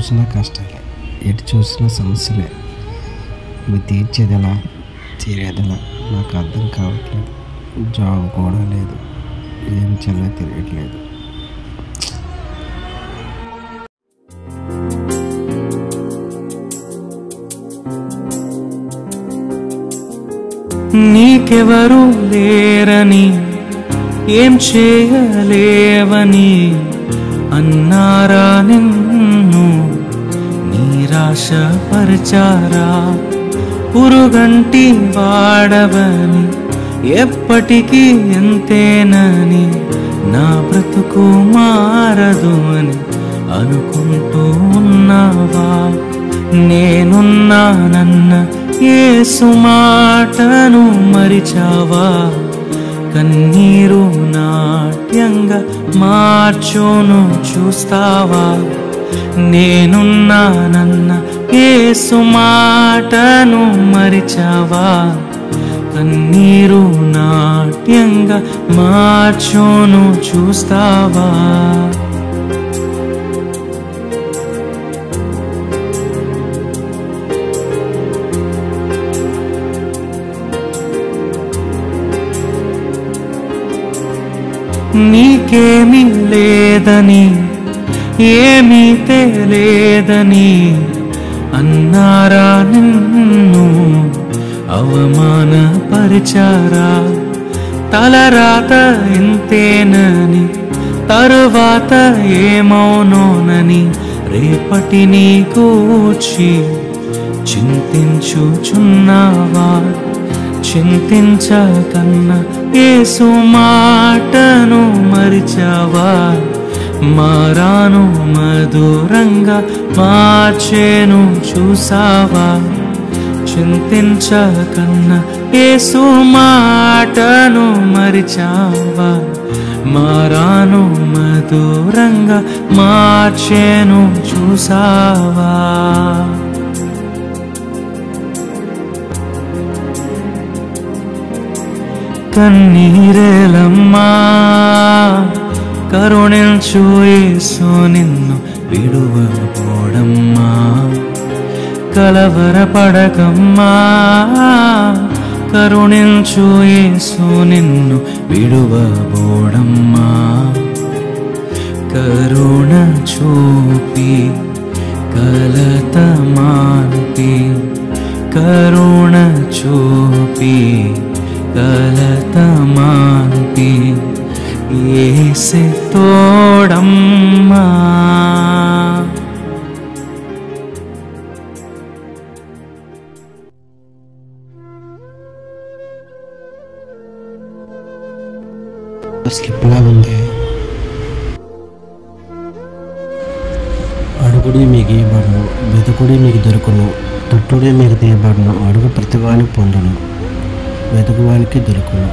చూసినా కష్టాలే ఎటు చూసినా సమస్యలే ఇవి తీర్చేది ఎలా తీరేది ఎలా నాకు అర్థం కావట్లేదు జాబ్ కూడా లేదు ఏం చేయాలో తెలియట్లేదు నీకెవరు లేరని ఏం చేయలేవని అన్నారా నిన్ను నిరాశ పరిచారా పురుగంటి వాడవని ఎప్పటికీ ఎంతేనని నా బ్రతుకు మారదు అని అనుకుంటూ ఉన్నావా నేనున్నానన్న ఏసు మాటను మరిచావా కన్నీరు నాట్యంగా మార్చును చూస్తావా నేనున్నానన్న ఏసు మాటను మరిచావా కన్నీరు నాట్యంగా మార్చును చూస్తావా నీకేమీ లేదని ఏమీ తెలియదని అన్నారా నిన్ను అవమానపరిచారా తలరాత ఇంతేనని తరువాత ఏమౌనోనని రేపటి నీ కూర్చి చింతించుచున్నావా చింతించకన్నా ఏసు మాటను మరిచావా మారాను మధురంగా మార్చేను చూసావా చింతించకన్నా ఏసు మాటను మరిచావా మారాను మధురంగా మార్చేను చూసావా కన్నీరేలమ్మా కరుణించు యేసు నిన్ను విడువబోడమ్మా కలవరపడకమ్మా కరుణించు యేసు నిన్ను విడువబోడమ్మా కరుణ చూపి కలత మాన్పి కరుణ చూపి కలత మాన్పి ఏసే తోడమ్మా స్లిప్లా ఉంది అడుగుడి మీకు ఇవ్వబడును వెతుకుడి మీకు దొరుకును తట్టుడే మీకు తీయబడును అడుగు ప్రతివాని పొందును వెతుకువానికి దొరుకును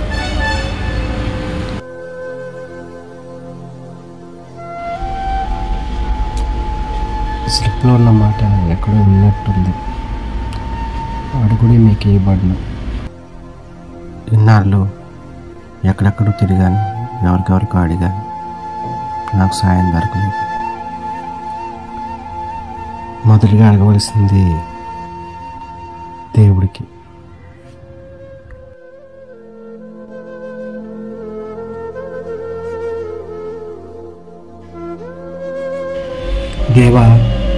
స్లిప్లో ఉన్న మాట ఎక్కడో ఉన్నట్టుంది అడుగుడి మీకు ఇవ్వబడును ఇన్నాళ్ళు ఎక్కడెక్కడో తిరిగాను ఎవరికెవరికో అడిగాను నాకు సాయం దొరకలేదు మొదటిగా అడగవలసింది దేవుడికి దేవా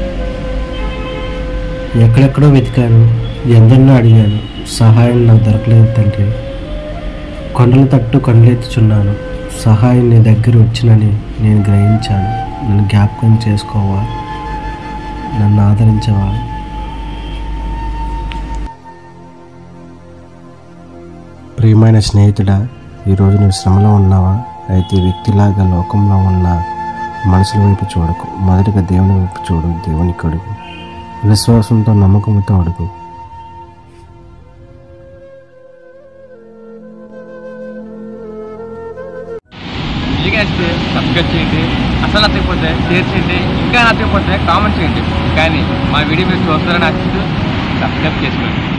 ఎక్కడెక్కడో వెతికాను ఎందరినో అడిగాను సహాయం నాకు దొరకలేదు తండ్రి కొండల తట్టు కొండలెత్తుచున్నాను సహాయం నీ దగ్గర వచ్చినని నేను గ్రహించాను నన్ను జ్ఞాపకం చేసుకోవా నన్ను ఆదరించవా ప్రియమైన స్నేహితుడా ఈరోజు నువ్వు శ్రమలో ఉన్నావా అయితే ఈ వ్యక్తిలాగా లోకంలో ఉన్న మనుషుల వైపు చూడకు మొదటిగా దేవుని వైపు చూడు దేవునికి అడుగు విశ్వాసంతో నమ్మకంతో అడుగు ఈజీగా ఇస్తే సబ్స్క్రైబ్ చేయండి అసలు నచ్చకపోతే షేర్ చేయండి ఇంకా నచ్చకపోతే కామెంట్ చేయండి కానీ మా వీడియో మీరు చూస్తారని ఆశిస్తూ సబ్స్క్రైబ్ చేసుకోండి